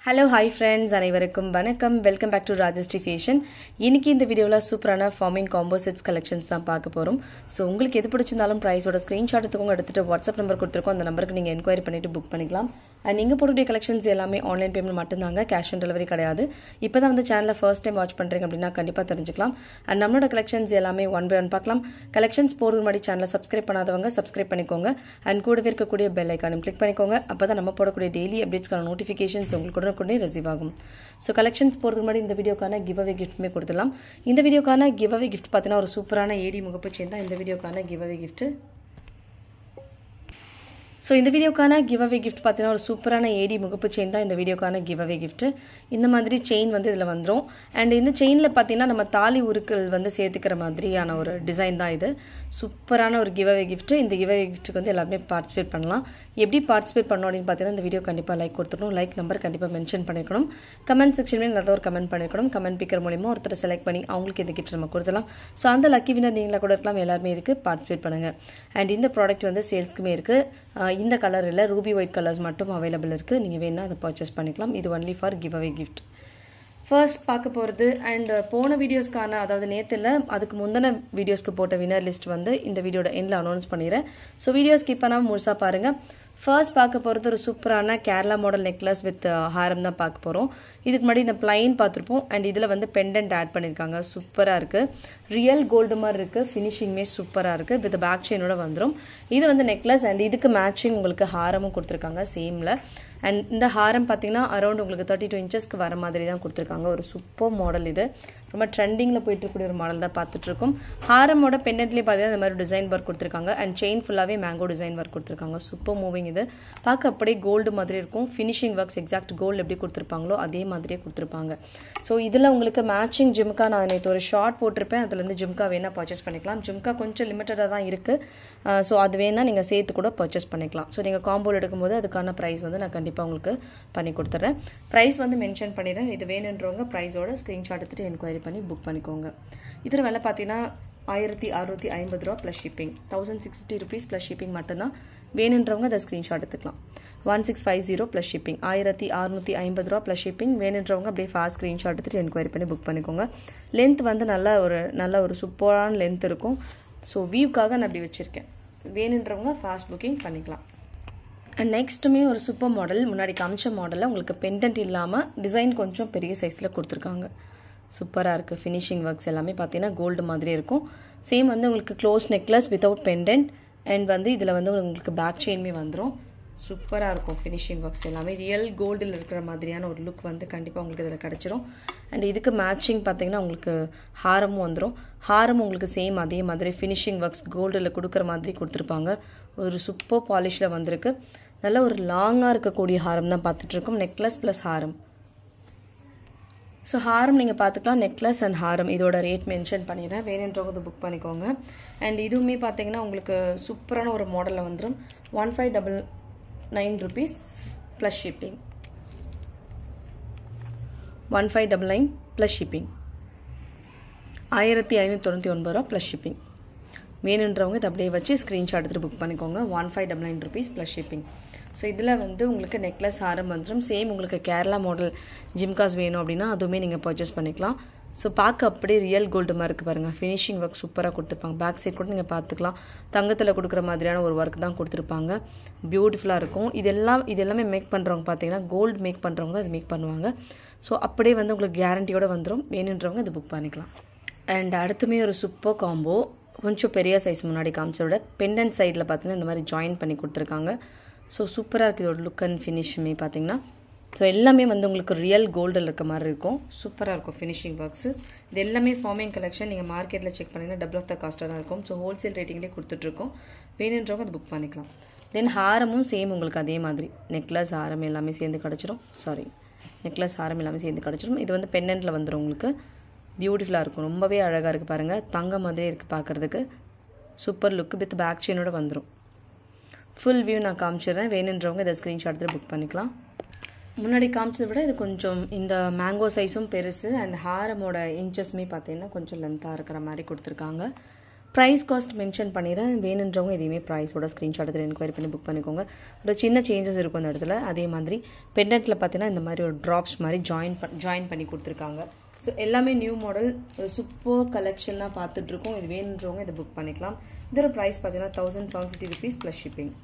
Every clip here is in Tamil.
ஹலோ ஹாய் ஃப்ரெண்ட்ஸ் அனைவருக்கும் வணக்கம் welcome back to Rajashree fashion இன்னைக்கு இந்த வீடியோவில் சூப்பரான ஃபார்மிங் காம்போ செட்ஸ் கலெக்ஷன்ஸ் தான் பார்க்க போகிறோம் ஸோ உங்களுக்கு எது பிடிச்சிருந்தாலும் ப்ரைஸோட ஸ்க்ரீன்ஷாட் எடுத்துக்கோங்க எடுத்துட்டு வாட்ஸ்அப் நம்பர் கொடுத்துருக்கோம் அந்த நம்பருக்கு நீங்கள் என்கொயரி பண்ணிட்டு புக் பண்ணிக்கலாம் அண்ட் நீங்கள் போடக்கூடிய கலெக்ஷன்ஸ் எல்லாமே ஆன்லைன் பேமெண்ட் மட்டும்தாங்க கேஷ் ஆன் டெலிவரி கிடையாது இப்போ தான் வந்து சேனலை ஃபர்ஸ்ட் டைம் வாட்ச் பண்ணுறீங்க அப்படின்னா கண்டிப்பாக தெரிஞ்சுக்கலாம் அண்ட் நம்மளோட கலெக்ஷன்ஸ் எல்லாமே ஒன் பை ஒன் பார்க்கலாம் கலெக்ஷன்ஸ் போகிறது முன்னாடி சேனலை சப்ஸ்கிரைப் பண்ணாதவங்க சப்ஸ்கிரைப் பண்ணிக்கோங்க அண்ட் கூடவே இருக்கக்கூடிய பெல் ஐக்கானும் கிளிக் பண்ணிக்கோங்க அப்போ தான் நம்ம போடக்கூடிய டெய்லி அப்டேட்ஸ்க்கான நோட்டிஃபிகேஷன்ஸ் உங்களுக்கு உடனுக்குடனே ரிசீவ் ஆகும் ஸோ கலெக்ஷன்ஸ் போகிறதுக்கு முன்னாடி இந்த வீடியோக்கான கிவ் அவே கிஃப்ட்டுமே கொடுத்துடலாம் இந்த வீடியோக்கான கிவ் அவே கிஃப்ட் பார்த்தீங்கன்னா ஒரு சூப்பரான ஏடி முகப்பு செயின் தான் இந்த வீடியோக்கான கிவ் அவே கிஃப்ட்டு ஸோ இந்த வீடியோக்கான கிவ் அவே கிஃப்ட் பார்த்தீங்கன்னா ஒரு சூப்பரான ஏடி முகப்பு செயின் தான் இந்த வீடியோக்கான கிவ் அவே கிஃப்ட் இந்த மாதிரி செயின் வந்து இதில் வந்துடும் அண்ட் இந்த செயினில் பார்த்தீங்கன்னா நம்ம தாலி உருக்கள் வந்து சேர்த்துக்கிற மாதிரியான ஒரு டிசைன் தான் இது சூப்பரான ஒரு கிவ் அவே கிஃப்ட் இந்த கிவ் அவே கிஃப்ட்டுக்கு வந்து எல்லாருமே பார்ட்டிசிபேட் பண்ணலாம் எப்படி பார்ட்டிசிபேட் பண்ணணும் அப்படின்னு பார்த்தீங்கன்னா இந்த வீடியோ கண்டிப்பாக லைக் கொடுத்துருக்கணும் லைக் நம்பர் கண்டிப்பாக மென்ஷன் பண்ணிருக்கணும் கமெண்ட் செக்ஷன்லேயும் நல்ல ஒரு கமெண்ட் பண்ணிருக்கணும் கமெண்ட் பிக்கர் மூலியமா ஒருத்தர் செலக்ட் பண்ணி அவங்களுக்கு இந்த கிஃப்ட் நம்ம கொடுத்துலாம் ஸோ அந்த லக்கி வினர் நீங்களாக கூட இருக்கலாம் எல்லாருமே இதுக்கு பார்ட்டிசிபேட் பண்ணுங்கள் அண்ட் இந்த ப்ராடக்ட் வந்து சேல்ஸ்க்குமே இருக்குது இந்த கலர் இல்லை ரூபி ஒயிட் கலர்ஸ் மட்டும் அவைலபிள் இருக்குது நீங்கள் வேணால் அதை பர்ச்சேஸ் பண்ணிக்கலாம் இது only for giveaway gift first பார்க்க போகிறது அண்ட் போன வீடியோஸ்க்கான அதாவது நேற்றுல அதுக்கு முந்தின வீடியோஸ்க்கு போட்ட வினர் லிஸ்ட் வந்து இந்த வீடியோட எண்டில் அனௌன்ஸ் பண்ணிடுறேன் ஸோ வீடியோ ஸ்கிப் பண்ணாமல் முழுசாக பாருங்கள் ஃபர்ஸ்ட் பார்க்க போகிறது ஒரு சூப்பரான கேரளா மாடல் நெக்லஸ் வித் ஹாரம் தான் பார்க்க போகிறோம் இதுக்கு முன்னாடி இந்த பிளைன் பார்த்துருப்போம் அண்ட் இதில் வந்து பெண்டன்ட் ஆட் பண்ணியிருக்காங்க சூப்பராக இருக்குது ரியல் கோல்டு மாதிரி இருக்குது ஃபினிஷிங்குமே சூப்பராக இருக்குது வித் பேக் செயினோட வந்துடும் இது வந்து நெக்லஸ் அண்ட் இதுக்கு மேட்சிங் உங்களுக்கு ஹாரமும் கொடுத்துருக்காங்க சேமில் அண்ட் இந்த ஹாரம் பார்த்தீங்கன்னா அரௌண்ட் உங்களுக்கு தேர்ட்டி டூ இன்ச்சஸ்க்கு வர மாதிரி தான் கொடுத்துருக்காங்க ஒரு சூப்பர் மாடல் இது ரொம்ப ட்ரெண்டிங்கில் போயிட்டு இருக்கக்கூடிய ஒரு மாடல் தான் பார்த்துட்ருக்கோம் ஹாரமோட பெண்டன்ட்லேயே பார்த்தீங்கன்னா இந்த மாதிரி டிசைன் ஒர்க் கொடுத்துருக்காங்க அண்ட் செயின் ஃபுல்லாகவே மேங்கோ டிசைன் ஒர்க் கொடுத்துருக்காங்க சூப்பர் மூவிங் இது பார்க்க அப்படியே கோல்டு மாதிரி இருக்கும் ஃபினிஷிங் ஒர்க்ஸ் எக்ஸாக்ட் கோல்டு எப்படி கொடுத்துருப்பாங்களோ அதே மாதிரியே கொடுத்துருப்பாங்க ஸோ இதில் உங்களுக்கு மேட்சிங் ஜிம்கா நான் நேற்று ஒரு ஷார்ட் போட்டிருப்பேன் அதுலேருந்து ஜிம்கா வேணால் பர்ச்சேஸ் பண்ணிக்கலாம் ஜிம்கா கொஞ்சம் லிமிட்டடாக தான் இருக்குது ஸோ அது வேணால் நீங்கள் சேர்த்து கூட பர்ச்சேஸ் பண்ணிக்கலாம் ஸோ நீங்கள் காம்போல் எடுக்கும்போது அதுக்கான ப்ரைஸ் வந்து நான் கண்டிப்பாக உங்களுக்கு பண்ணி கொடுத்துட்றேன் ப்ரைஸ் வந்து மென்ஷன் பண்ணிடுறேன் இது வேணுன்றவங்க ப்ரைஸோட ஸ்க்ரீன்ஷாட் எடுத்துகிட்டு என்கொயரி பண்ணி புக் பண்ணிக்கோங்க இதில் விலை பார்த்தீங்கன்னா ஆயிரத்தி அறுநூற்றி ஐம்பது ரூபா plus shipping thousand six fifty rupees plus shipping மட்டும்தான் வேணுன்றவங்க அதை ஸ்க்ரீன்ஷாட் எடுத்துக்கலாம் one six five zero plus shipping ஆயிரத்தி அறுநூற்றி ஐம்பது ரூபா ப்ளஸ் ஷிப்பிங் வேணுன்றவங்க அப்படியே ஃபாஸ்ட் ஸ்க்ரீன்ஷாட் எடுத்துகிட்டு என்கொயரி பண்ணி புக் பண்ணிக்கோங்க லென்த் வந்து நல்ல ஒரு நல்ல ஒரு சூப்பரான லென்த் இருக்கும் ஸோ வியூக்காக நான் அப்படி வச்சுருக்கேன் வேணுன்றவங்க ஃபாஸ்ட் புக்கிங் பண்ணிக்கலாம் அண்ட் நெக்ஸ்ட்டுமே ஒரு சூப்பர் மாடல் முன்னாடி காமிச்ச மாடலில் உங்களுக்கு பெண்டன்ட் இல்லாமல் டிசைன் கொஞ்சம் பெரிய சைஸில் கொடுத்துருக்காங்க சூப்பராக இருக்குது ஃபினிஷிங் ஒர்க்ஸ் எல்லாமே பார்த்தீங்கன்னா கோல்டு மாதிரி இருக்கும் சேம் வந்து உங்களுக்கு close necklace without pendant and வந்து இதில் வந்து உங்களுக்கு பேக் செயின்மே வந்துடும் சூப்பராக இருக்கும் ஃபினிஷிங் ஒர்க்ஸ் எல்லாமே ரியல் கோல்டில் இருக்கிற மாதிரியான ஒரு லுக் வந்து கண்டிப்பாக உங்களுக்கு இதில் கிடச்சிரும் அண்ட் இதுக்கு மேட்சிங் பார்த்தீங்கன்னா உங்களுக்கு ஹாரமும் வந்துடும் ஹாரம் உங்களுக்கு சேம் அதே மாதிரி ஃபினிஷிங் ஒர்க்ஸ் கோல்டில் கொடுக்குற மாதிரி கொடுத்துருப்பாங்க ஒரு சூப்பர் பாலிஷில் வந்திருக்கு நல்ல ஒரு லாங்காக இருக்கக்கூடிய ஹாரம் தான் பார்த்துட்ருக்கோம் நெக்லஸ் ப்ளஸ் ஹாரம் ஸோ ஹாரம் நீங்கள் பார்த்துக்கலாம் நெக்லஸ் அண்ட் ஹாரம் இதோட ரேட் மென்ஷன் பண்ணிடுறேன் வேணுன்றவங்க இது புக் பண்ணிக்கோங்க அண்ட் இதுவுமே பார்த்தீங்கன்னா உங்களுக்கு சூப்பரான ஒரு மாடலில் வந்துடும் one five double nine rupees plus shipping one five double nine plus shipping ஆயிரத்தி ஐநூற்றி தொண்ணூற்றி ஒன்பது ரூபா ப்ளஸ் ஷிப்பிங் வேணுன்றவங்க இதை அப்படியே வச்சு ஸ்க்ரீன்ஷாட் எடுத்துகிட்டு புக் பண்ணிக்கோங்க one five double nine rupees plus shipping so இதில் வந்து உங்களுக்கு நெக்லஸ் ஹாரம் வந்துடும் சேம் உங்களுக்கு கேரளா மாடல் ஜிம்காஸ் வேணும் அப்படின்னா அதுவுமே நீங்கள் பர்ச்சேஸ் பண்ணிக்கலாம் ஸோ பார்க்க அப்படியே ரியல் கோல்டு மாதிரி இருக்குது பாருங்கள் ஃபினிஷிங் ஒர்க் சூப்பராக கொடுத்துருப்பாங்க பேக் சைட் கூட நீங்கள் பார்த்துக்கலாம் தங்கத்தில் கொடுக்குற மாதிரியான ஒரு ஒர்க் தான் கொடுத்துருப்பாங்க பியூட்டிஃபுல்லாக இருக்கும் இதெல்லாம் இது எல்லாமே மேக் பண்ணுறவங்க பார்த்தீங்கன்னா கோல்டு மேக் பண்ணுறவங்க தான் இது மேக் பண்ணுவாங்க ஸோ அப்படியே வந்து உங்களுக்கு கேரண்டியோட வந்துடும் வேணுன்றவங்க இது புக் பண்ணிக்கலாம் அண்ட் அடுத்துமே ஒரு சூப்பர் காம்போ கொஞ்சம் பெரிய சைஸ் முன்னாடி காமிச்சத விட பெண்டன்ட் சைடில் பார்த்தீங்கன்னா இந்த மாதிரி ஜாயின் பண்ணி கொடுத்துருக்காங்க ஸோ சூப்பராக இருக்குது இதோட லுக் அண்ட் ஃபினிஷுமே பார்த்தீங்கன்னா ஸோ எல்லாமே வந்து உங்களுக்கு ரியல் கோல்டில் இருக்க மாதிரி இருக்கும் சூப்பராக இருக்கும் ஃபினிஷிங் ஒர்க்ஸு இது எல்லாமே ஃபார்மிங் கலெக்ஷன் நீங்கள் மார்க்கெட்டில் செக் பண்ணிங்கன்னா டபுள் ஆஃப் த காஸ்ட்டாக தான் இருக்கும் ஸோ ஹோல்சேல் ரேட்டிங்லேயே கொடுத்துட்ருக்கோம் வேணுன்றவங்க அது புக் பண்ணிக்கலாம் தென் ஹாரமும் சேம் உங்களுக்கு அதே மாதிரி நெக்லஸ் ஹாரம் எல்லாமே சேர்ந்து கிடச்சிரும் சாரி நெக்லஸ் ஹாரம் எல்லாமே சேர்ந்து கிடச்சிரும் இது வந்து பெண்டன்ட்டில் வந்துடும் உங்களுக்கு பியூட்டிஃபுல்லாக இருக்கும் ரொம்பவே அழகாக இருக்குது பாருங்கள் தங்க மாதிரியே இருக்குது பார்க்குறதுக்கு சூப்பர் லுக்கு வித் பேக் செயினோட வந்துடும் ஃபுல் வியூ நான் காமிச்சிடுறேன் வேணுன்றவங்க இதை ஸ்க்ரீன்ஷாட் எடுத்து புக் பண்ணிக்கலாம் முன்னாடி காமிச்சதை விட இது கொஞ்சம் இந்த மேங்கோ சைஸும் பெருசு அண்ட் ஹாரமோட இன்ச்சஸ்மே பார்த்தீங்கன்னா கொஞ்சம் லென்த்தாக இருக்கிற மாதிரி கொடுத்துருக்காங்க ப்ரைஸ் காஸ்ட் மென்ஷன் பண்ணிடுறேன் வேணுன்றவங்க எதையுமே ப்ரைஸோட ஸ்க்ரீன்ஷாட் எடுத்து என்கொயரி பண்ணி புக் பண்ணிக்கோங்க ஒரு சின்ன சேஞ்சஸ் இருக்கும் அந்த இடத்துல அதே மாதிரி பெண்டன்ட்டில் பார்த்தீங்கன்னா இந்த மாதிரி ஒரு ட்ராப்ஸ் மாதிரி ஜாயின் ஜாயின் பண்ணி கொடுத்துருக்காங்க ஸோ எல்லாமே நியூ மாடல் ஒரு சூப்பர் கலெக்ஷன் தான் பார்த்துட்ருக்கோம் இது வேணுன்றவங்க இதை புக் பண்ணிக்கலாம் இதோட ப்ரைஸ் பார்த்தீங்கன்னா thousand seven fifty rupees plus shipping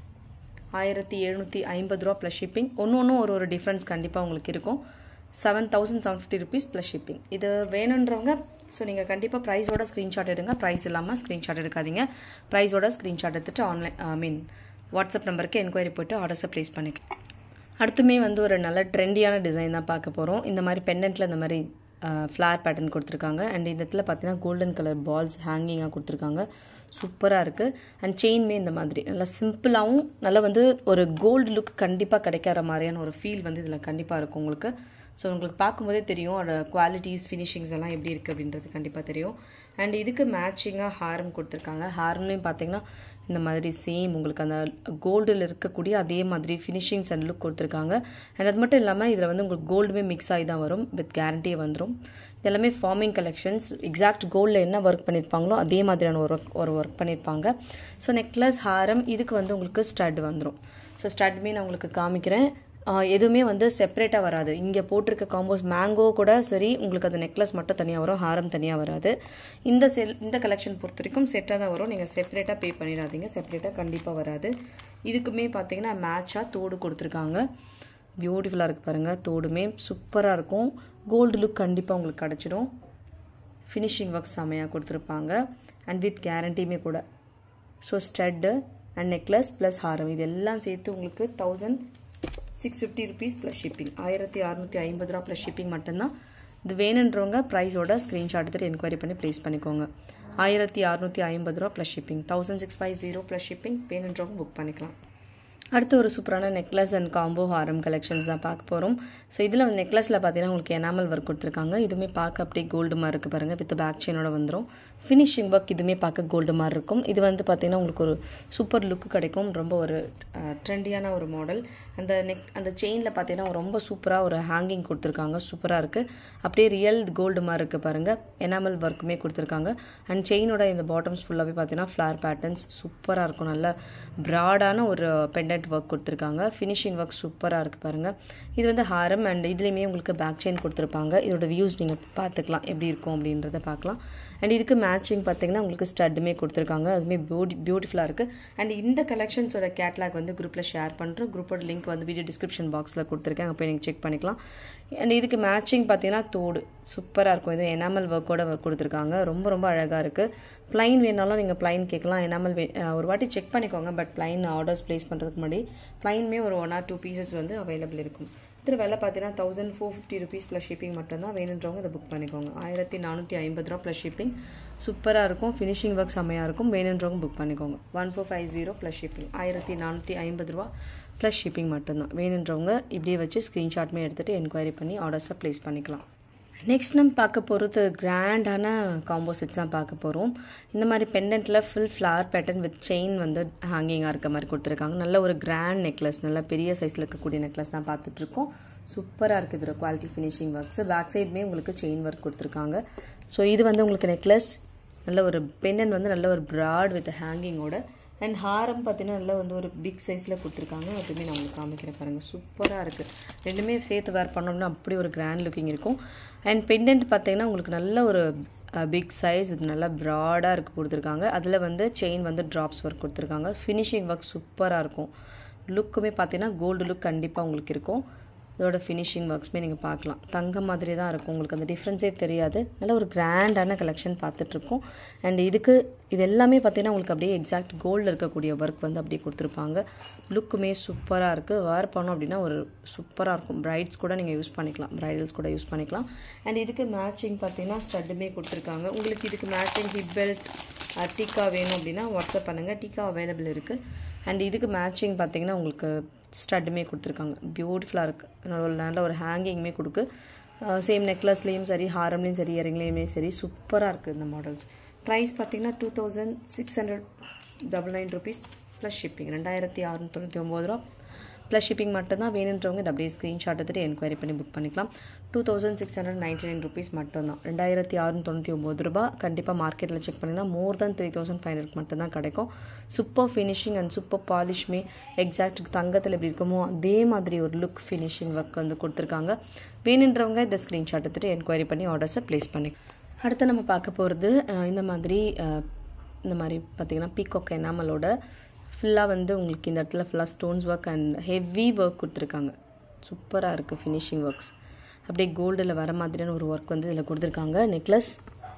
ஆயிரத்தி எழுநூற்றி ஐம்பது ரூபா ப்ளஸ் ஷிப்பிங் ஒன்று ஒன்றும் ஒரு ஒரு டிஃப்ரென்ஸ் கண்டிப்பாக உங்களுக்கு இருக்கும் seven thousand seven fifty rupees plus shipping இது வேணுன்றவங்க ஸோ நீங்கள் கண்டிப்பாக ப்ரைஸோட ஸ்க்ரீன்ஷாட் எடுங்க ப்ரைஸ் இல்லாமல் ஸ்க்ரீன்ஷாட் எடுக்காதீங்க ப்ரைஸோட ஸ்க்ரீன்ஷாட் எடுத்துகிட்டு ஆன்லைன் ஐ மீன் வாட்ஸ்அப் நம்பருக்கு என்கொயரி போய்ட்டு ஆர்டர்ஸை ப்ளேஸ் பண்ணிக்கலாம் அடுத்துமே வந்து ஒரு நல்ல ட்ரெண்டியான டிசைன் தான் பார்க்க போகிறோம் இந்த மாதிரி பெண்டன்ட்டில் இந்த மாதிரி ஃப்ளார் பேட்டர்ன் கொடுத்துருக்காங்க அண்ட் இந்த இடத்துல பார்த்தீங்கன்னா கோல்டன் கலர் பால்ஸ் ஹேங்கிங்காக கொடுத்துருக்காங்க சூப்பராக இருக்குது அண்ட் செயின்மே இந்த மாதிரி நல்லா சிம்பிளாகவும் நல்லா வந்து ஒரு கோல்டு லுக் கண்டிப்பாக கிடைக்காத மாதிரியான ஒரு ஃபீல் வந்து இதில் கண்டிப்பாக இருக்கும் உங்களுக்கு ஸோ உங்களுக்கு பார்க்கும்போதே தெரியும் அதோட குவாலிட்டிஸ் ஃபினிஷிங்ஸ் எல்லாம் எப்படி இருக்குது அப்படின்றது கண்டிப்பாக தெரியும் அண்ட் இதுக்கு மேட்சிங்காக ஹாரம் கொடுத்துருக்காங்க ஹாரம்லேயும் பார்த்தீங்கன்னா இந்த மாதிரி சேம் உங்களுக்கு அந்த கோல்டில் இருக்கக்கூடிய அதே மாதிரி ஃபினிஷிங்ஸ் அண்ட் லுக் கொடுத்துருக்காங்க அண்ட் அது மட்டும் இல்லாமல் இதில் வந்து உங்களுக்கு கோல்டுமே மிக்ஸ் ஆகி தான் வரும் வித் கேரண்டியே வந்துடும் இதெல்லாமே ஃபார்மிங் கலெக்ஷன்ஸ் எக்ஸாக்ட் கோல்டில் என்ன ஒர்க் பண்ணியிருப்பாங்களோ அதே மாதிரியான ஒரு ஒர்க் ஒரு ஒர்க் பண்ணியிருப்பாங்க ஸோ நெக்லஸ் ஹாரம் இதுக்கு வந்து உங்களுக்கு ஸ்டட் வந்துடும் ஸோ ஸ்டட்மே நான் உங்களுக்கு காமிக்கிறேன் எதுவுமே வந்து செப்பரேட்டாக வராது இங்கே போட்டிருக்க காம்போஸ் மேங்கோ கூட சரி உங்களுக்கு அந்த நெக்லஸ் மட்டும் தனியாக வரும் ஹாரம் தனியாக வராது இந்த செல் இந்த கலெக்ஷன் பொறுத்த வரைக்கும் செட்டாக தான் வரும் நீங்கள் செப்பரேட்டாக பே பண்ணிடாதீங்க செப்பரேட்டாக கண்டிப்பாக வராது இதுக்குமே பார்த்தீங்கன்னா மேட்சாக தோடு கொடுத்துருக்காங்க பியூட்டிஃபுல்லாக இருக்குது பாருங்கள் தோடுமே சூப்பராக இருக்கும் கோல்டு லுக் கண்டிப்பாக உங்களுக்கு கிடச்சிடும் ஃபினிஷிங் ஒர்க் செமையாக கொடுத்துருப்பாங்க அண்ட் வித் கேரண்டியுமே கூட so stud and necklace plus ஹாரம் இது எல்லாம் சேர்த்து உங்களுக்கு thousand six fifty rupees plus shipping ஆயிரத்தி அறநூற்றி ஐம்பது ரூபா ப்ளஸ் ஷிப்பிங் மட்டும்தான் இது வேணுன்றவங்க ப்ரைஸோட ஸ்க்ரீன்ஷாட் எடுத்துகிட்டு என்கொயரி பண்ணி ப்ளேஸ் பண்ணிக்கோங்க ஆயிரத்தி அறநூற்றி ஐம்பது ரூபா plus shipping thousand six five zero plus shipping வேணுன்றவங்க புக் பண்ணிக்கலாம் அடுத்து ஒரு சூப்பரான நெக்லஸ் அண்ட் காம்போ ஹாரம் கலெக்ஷன்ஸ் தான் பார்க்க போகிறோம் ஸோ இதில் வந்து நெக்லஸில் பார்த்தீங்கன்னா உங்களுக்கு எனாமல் ஒர்க் கொடுத்துருக்காங்க இதுவுமே பார்க்க அப்படியே கோல்டு மாதிரி இருக்குது பாருங்கள் வித் பேக் செயினோட வந்துடும் ஃபினிஷிங் ஒர்க் இதுவுமே பார்க்க கோல்டு மாதிரி இருக்கும் இது வந்து பார்த்தீங்கன்னா உங்களுக்கு ஒரு சூப்பர் லுக் கிடைக்கும் ரொம்ப ஒரு ட்ரெண்டியான ஒரு மாடல் அந்த நெக் அந்த செயினில் பார்த்தீங்கன்னா ரொம்ப சூப்பராக ஒரு ஹேங்கிங் கொடுத்துருக்காங்க சூப்பராக இருக்குது அப்படியே ரியல் கோல்டு மாதிரி இருக்குது பாருங்கள் எனாமல் ஒர்க்குமே கொடுத்துருக்காங்க அண்ட் செயினோட இந்த பாட்டம்ஸ் ஃபுல்லாகவே பார்த்தீங்கன்னா ஃப்ளார் பேட்டர்ன்ஸ் சூப்பராக இருக்கும் நல்ல ப்ராடான ஒரு பெண்டன்ட் ஒர்க் கொடுத்துருக்காங்க ஃபினிஷிங் ஒர்க் சூப்பராக இருக்குது பாருங்கள் இது வந்து ஹாரம் அண்ட் இதுலேயுமே உங்களுக்கு பேக் செயின் கொடுத்துருப்பாங்க இதோட வியூஸ் நீங்கள் பார்த்துக்கலாம் எப்படி இருக்கும் அப்படின்றத பார்க்கலாம் அண்ட் இதுக்கு மேட்சிங் பார்த்தீங்கன்னா உங்களுக்கு ஸ்டட்டுமே கொடுத்துருக்காங்க அதுவுமே பியூட்டி பியூட்டிஃபுல்லாக இருக்குது அண்ட் இந்த கலெக்ஷன்ஸோட கேட்லாக் வந்து குரூப்பில் ஷேர் பண்ணுறோம் குரூப்போட லிங்க் வந்து வீடியோ டிஸ்கிரிப்ஷன் பாக்ஸில் கொடுத்துருக்கேன் அங்கே போய் நீங்கள் செக் பண்ணிக்கலாம் அண்ட் இதுக்கு மேட்சிங் பார்த்தீங்கன்னா தோடு சூப்பராக இருக்கும் இது எனாமல் ஒர்க்கோட கொடுத்துருக்காங்க ரொம்ப ரொம்ப அழகாக இருக்குது ப்ளைன் வேணாலும் நீங்கள் ப்ளைன் கேட்கலாம் எனாமல் வே ஒரு வாட்டி செக் பண்ணிக்கோங்க பட் ப்ளைன் ஆர்டர்ஸ் ப்ளேஸ் பண்ணுறதுக்கு முன்னாடி ப்ளைனுமே ஒரு ஒன் ஆர் டூ பீசஸ் வந்து அவைலபிள் இருக்கும் இதில் விலை பார்த்தீங்கன்னா thousand four fifty rupees plus shipping மட்டும்தான் வேணுன்றவங்க இதை புக் பண்ணிக்கோங்க ஆயிரத்தி நானூற்றி ஐம்பது ரூபா ப்ளஸ் ஷிப்பிங் சூப்பராக இருக்கும் ஃபினிஷிங் ஒர்க் செம்மையாக இருக்கும் வேணுன்றவங்க புக் பண்ணிக்கோங்க one four five zero plus shipping ஆயிரத்தி நானூற்றி ஐம்பது ரூபா ப்ளஸ் ஷிப்பிங் மட்டும்தான் வேணுன்றவங்க இப்படியே வச்சு ஸ்க்ரீன்ஷாட்மே எடுத்துகிட்டு என்கொயரி பண்ணி ஆர்டர்ஸை ப்ளேஸ் பண்ணிக்கலாம் நெக்ஸ்ட் நம்ம பார்க்க போகிறது கிராண்டான காம்போ செட்ஸ் தான் பார்க்க போகிறோம் இந்த மாதிரி பெண்டன்ட்டில் full flower pattern with chain வந்து ஹேங்கிங்காக இருக்க மாதிரி கொடுத்துருக்காங்க நல்ல ஒரு கிராண்ட் நெக்லஸ் நல்ல பெரிய சைஸில் இருக்கக்கூடிய நெக்லஸ் தான் பார்த்துட்ருக்கோம் சூப்பராக இருக்குது இதில் குவாலிட்டி ஃபினிஷிங் ஒர்க்ஸ் பேக் சைடுமே உங்களுக்கு செயின் ஒர்க் கொடுத்துருக்காங்க ஸோ இது வந்து உங்களுக்கு நெக்லஸ் நல்ல ஒரு பெண்டன் வந்து நல்ல ஒரு ப்ராட் வித் ஹேங்கிங்கோட அண்ட் ஹாரம் பார்த்தீங்கன்னா நல்லா வந்து ஒரு பிக் சைஸில் கொடுத்துருக்காங்க அதுவுமே நான் உங்களுக்கு காமிக்கிறேன் பாருங்கள் சூப்பராக இருக்குது ரெண்டுமே சேர்த்து வேர் பண்ணோம்னா அப்படி ஒரு கிராண்ட் லுக்கிங் இருக்கும் அண்ட் பெண்டன்ட் பார்த்தீங்கன்னா உங்களுக்கு நல்ல ஒரு பிக் சைஸ் வித் நல்லா ப்ராடாக இருக்கு கொடுத்துருக்காங்க அதில் வந்து செயின் வந்து ட்ராப்ஸ் ஒர்க் கொடுத்துருக்காங்க ஃபினிஷிங் ஒர்க் சூப்பராக இருக்கும் லுக்குமே பார்த்தீங்கன்னா கோல்டு லுக் கண்டிப்பாக உங்களுக்கு இருக்கும் இதோட ஃபினிஷிங் ஒர்க்ஸ்மே நீங்கள் பார்க்கலாம் தங்க மாதிரி தான் இருக்கும் உங்களுக்கு அந்த டிஃப்ரென்ஸே தெரியாது நல்ல ஒரு கிராண்டான கலெக்ஷன் பார்த்துட்ருக்கோம் அண்ட் இதுக்கு இது எல்லாமே பார்த்தீங்கன்னா உங்களுக்கு அப்படியே எக்ஸாக்ட் கோல்டில் இருக்கக்கூடிய ஒர்க் வந்து அப்படியே கொடுத்துருப்பாங்க லுக்குமே சூப்பராக இருக்குது வேர் பண்ணோம் அப்படின்னா ஒரு சூப்பராக இருக்கும் பிரைட்ஸ் கூட நீங்கள் யூஸ் பண்ணிக்கலாம் பிரைடல்ஸ் கூட யூஸ் பண்ணிக்கலாம் அண்ட் இதுக்கு மேட்சிங் பார்த்தீங்கன்னா ஸ்டட்டுமே கொடுத்துருக்காங்க உங்களுக்கு இதுக்கு மேட்சிங் ஹிப் பெல்ட் டீக்கா வேணும் அப்படின்னா வாட்ஸ்அப் பண்ணுங்கள் டீக்கா அவைலபிள் இருக்குது அண்ட் இதுக்கு மேட்சிங் பார்த்தீங்கன்னா உங்களுக்கு ஸ்டட்டுமே கொடுத்துருக்காங்க பியூட்டிஃபுல்லாக இருக்குது நல்ல நல்ல ஒரு ஹேங்கிங்குமே கொடுக்கு சேம் நெக்லஸ்லேயும் சரி ஹாரம்லேயும் சரி இயரிங்லேயுமே சரி சூப்பராக இருக்குது இந்த மாடல்ஸ் ப்ரைஸ் பார்த்தீங்கன்னா two thousand six hundred double nine rupees plus shipping ரெண்டாயிரத்தி அறுநூற்றி ஒம்பது ரூபா ப்ளஸ் ஷிப்பிங் மட்டும்தான் வேணுன்றவங்க இது அப்படியே ஸ்க்ரீன்ஷாட் எடுத்துட்டு என்கொயரி பண்ணி புக் பண்ணிக்கலாம் two thousand six hundred ninety nine rupees மட்டும்தான் ரெண்டாயிரத்தி ஆறுநூற்றி தொண்ணூற்றி ஒம்பது ரூபா கண்டிப்பாக மார்க்கெட்டில் செக் பண்ணிங்கன்னா more than three thousand five hundred மட்டும்தான் கிடைக்கும் சூப்பர் ஃபினிஷிங் அண்ட் சூப்பர் பாலிஷ்மே எக்ஸாக்ட் தங்கத்தில் எப்படி இருக்குமோ அதே மாதிரி ஒரு லுக் ஃபினிஷிங் ஒர்க் வந்து கொடுத்துருக்காங்க வேணுன்றவங்க இந்த ஸ்க்ரீன்ஷாட் எடுத்துகிட்டு என்கொயரி பண்ணி ஆர்டர்ஸை ப்ளேஸ் பண்ணி அடுத்து நம்ம பார்க்க போகிறது இந்த மாதிரி அஹ், இந்த மாதிரி பார்த்தீங்கன்னா பீகாக் எனாமலோட ஃபுல்லாக வந்து உங்களுக்கு இந்த இடத்துல ஃபுல்லாக stones work and heavy work கொடுத்துருக்காங்க சூப்பராக இருக்குது ஃபினிஷிங் ஒர்க்ஸ் அப்படியே கோல்டில் வர மாதிரியான ஒரு ஒர்க் வந்து இதில் கொடுத்துருக்காங்க நெக்லஸ்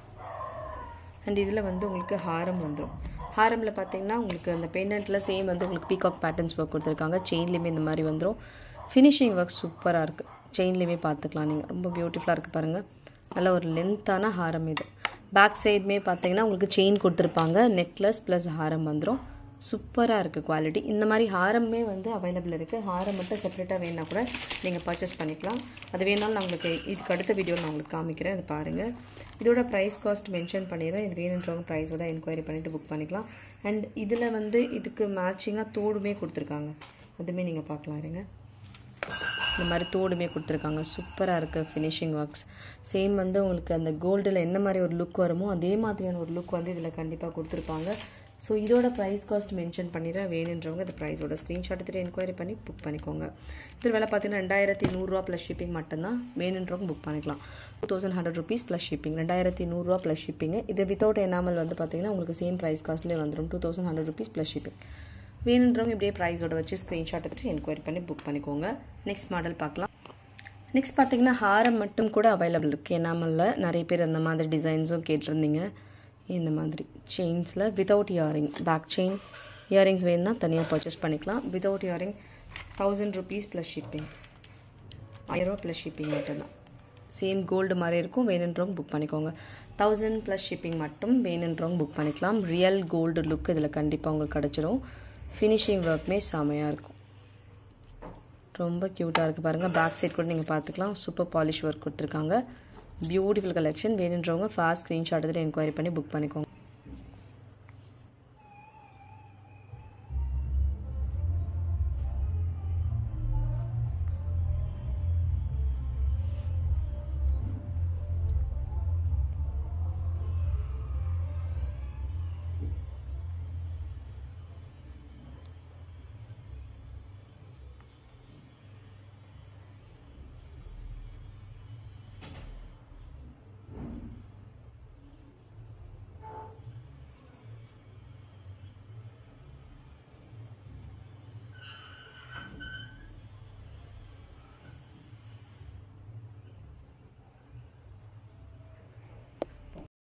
அண்ட் இதில் வந்து உங்களுக்கு ஹாரம் வந்துடும் ஹாரமில் பார்த்தீங்கன்னா உங்களுக்கு அந்த பெண்டன்ட்டில் சேம் வந்து உங்களுக்கு பீகாக் பேட்டர்ன்ஸ் ஒர்க் கொடுத்துருக்காங்க செயின்லேயுமே இந்த மாதிரி வந்துடும் ஃபினிஷிங் ஒர்க் சூப்பராக இருக்குது செயின்லேயுமே பார்த்துக்கலாம் நீங்கள் ரொம்ப பியூட்டிஃபுல்லாக இருக்குது பாருங்கள் நல்ல ஒரு லென்த்தான ஹாரம் இது பேக் சைடுமே பார்த்தீங்கன்னா உங்களுக்கு செயின் கொடுத்துருப்பாங்க நெக்லஸ் ப்ளஸ் ஹாரம் வந்துடும் சூப்பராக இருக்குது குவாலிட்டி இந்த மாதிரி ஹாரமே வந்து அவைலபிள் இருக்குது ஹாரம் மட்டும் செப்பரேட்டாக வேணா கூட நீங்கள் பர்ச்சேஸ் பண்ணிக்கலாம் அது வேணாலும் நான் உங்களுக்கு இதுக்கு அடுத்த வீடியோவில் நான் உங்களுக்கு காமிக்கிறேன் அது பாருங்கள் இதோட ப்ரைஸ் காஸ்ட் மென்ஷன் பண்ணிடுறேன் இது வேணுன்றவங்க ப்ரைஸோட என்கொயரி பண்ணிவிட்டு புக் பண்ணிக்கலாம் அண்ட் இதில் வந்து இதுக்கு மேட்சிங்காக தோடுமே கொடுத்துருக்காங்க அதுவுமே நீங்கள் பார்க்கலாம் இருங்க இந்த மாதிரி தோடுமே கொடுத்துருக்காங்க சூப்பராக இருக்குது ஃபினிஷிங் ஒர்க்ஸ் சேம் வந்து உங்களுக்கு அந்த கோல்டில் என்ன மாதிரி ஒரு லுக் வருமோ அதே மாதிரியான ஒரு லுக் வந்து இதில் கண்டிப்பாக கொடுத்துருப்பாங்க ஸோ இதோட ப்ரைஸ் காஸ்ட் மென்ஷன் பண்ணிடுறேன் வேணுன்றவங்க அந்த ப்ரைஸோட ஸ்க்ரீன்ஷாட் எடுத்துகிட்டு என்கொயரி பண்ணி புக் பண்ணிக்கோங்க இது விலை பார்த்தீங்கன்னா ரெண்டாயிரத்தி நூறுரூவா ப்ளஸ் ஷிப்பிங் மட்டும்தான் வேணுன்றவங்க புக் பண்ணிக்கலாம் two thousand hundred rupees plus shipping ரெண்டாயிரத்தி நூறுரூவா ப்ளஸ் ஷிப்பிங் இது வித்தவுட் எனாமல் வந்து பார்த்தீங்கன்னா உங்களுக்கு சேம் ப்ரைஸ் காஸ்ட்லேயே வந்துடும் two thousand hundred rupees plus shipping வேணுன்றவங்க இப்படியே ப்ரைஸோட வச்சு ஸ்க்ரீன்ஷாட் எடுத்து என்கொயரி பண்ணி புக் பண்ணிக்கோங்க நெக்ஸ்ட் மாடல் பார்க்கலாம் நெக்ஸ்ட் பார்த்தீங்கன்னா ஹாரம் மட்டும் கூட அவைலபிள் இருக்குது எனாமலில் நிறைய பேர் அந்த மாதிரி டிசைன்ஸும் கேட்டிருந்தீங்க இந்த மாதிரி செயின்ஸில் without earring back chain earrings வேணும்னா தனியாக பர்ச்சேஸ் பண்ணிக்கலாம் without earring thousand rupees plus shipping ஆயிரரூவா ப்ளஸ் ஷிப்பிங் மட்டும்தான் சேம் கோல்டு மாதிரி இருக்கும் வேணுன்றவங்க புக் பண்ணிக்கோங்க தௌசண்ட் ப்ளஸ் ஷிப்பிங் மட்டும் வேணுன்றவங்க புக் பண்ணிக்கலாம் ரியல் கோல்டு லுக் இதில் கண்டிப்பாக உங்களுக்கு கிடச்சிரும் ஃபினிஷிங் ஒர்க்குமே செமையாக இருக்கும் ரொம்ப க்யூட்டாக இருக்குது பாருங்கள் பேக் சைட் கூட நீங்கள் பார்த்துக்கலாம் சூப்பர் பாலிஷ் ஒர்க் கொடுத்துருக்காங்க பியூட்டிஃபுல் கலெக்ஷன் வேணுன்றவங்க ஃபாஸ்ட் ஸ்க்ரீன்ஷாட் எடுத்துகிட்டு என்கொயரி பண்ணி புக் பண்ணிக்கோங்க